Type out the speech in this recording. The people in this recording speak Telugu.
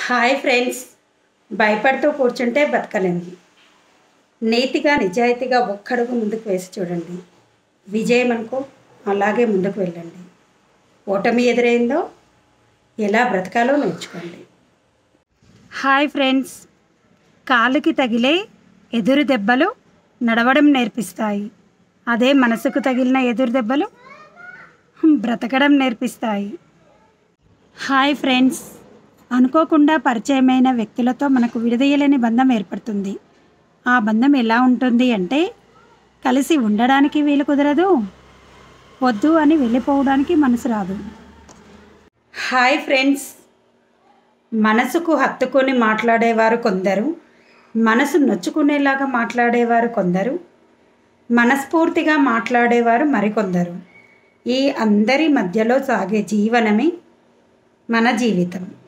హాయ్ ఫ్రెండ్స్ భయపడుతూ కూర్చుంటే బతకలేము నీతిగా నిజాయితీగా ఒక్కడుగు ముందుకు వేసి చూడండి విజయం అనుకో అలాగే ముందుకు వెళ్ళండి ఓటమి ఎదురైందో ఎలా బ్రతకాలో నేర్చుకోండి హాయ్ ఫ్రెండ్స్ కాలుకి తగిలే ఎదురు దెబ్బలు నడవడం నేర్పిస్తాయి అదే మనసుకు తగిలిన ఎదురు దెబ్బలు బ్రతకడం నేర్పిస్తాయి హాయ్ ఫ్రెండ్స్ అనుకోకుండా పరిచయమైన వ్యక్తులతో మనకు విడదీయలేని బంధం ఏర్పడుతుంది ఆ బంధం ఎలా ఉంటుంది అంటే కలిసి ఉండడానికి వీలు కుదరదు వద్దు అని వెళ్ళిపోవడానికి మనసు రాదు హాయ్ ఫ్రెండ్స్ మనసుకు హత్తుకొని మాట్లాడేవారు కొందరు మనసు నొచ్చుకునేలాగా మాట్లాడేవారు కొందరు మనస్ఫూర్తిగా మాట్లాడేవారు మరికొందరు ఈ అందరి మధ్యలో సాగే జీవనమే మన జీవితం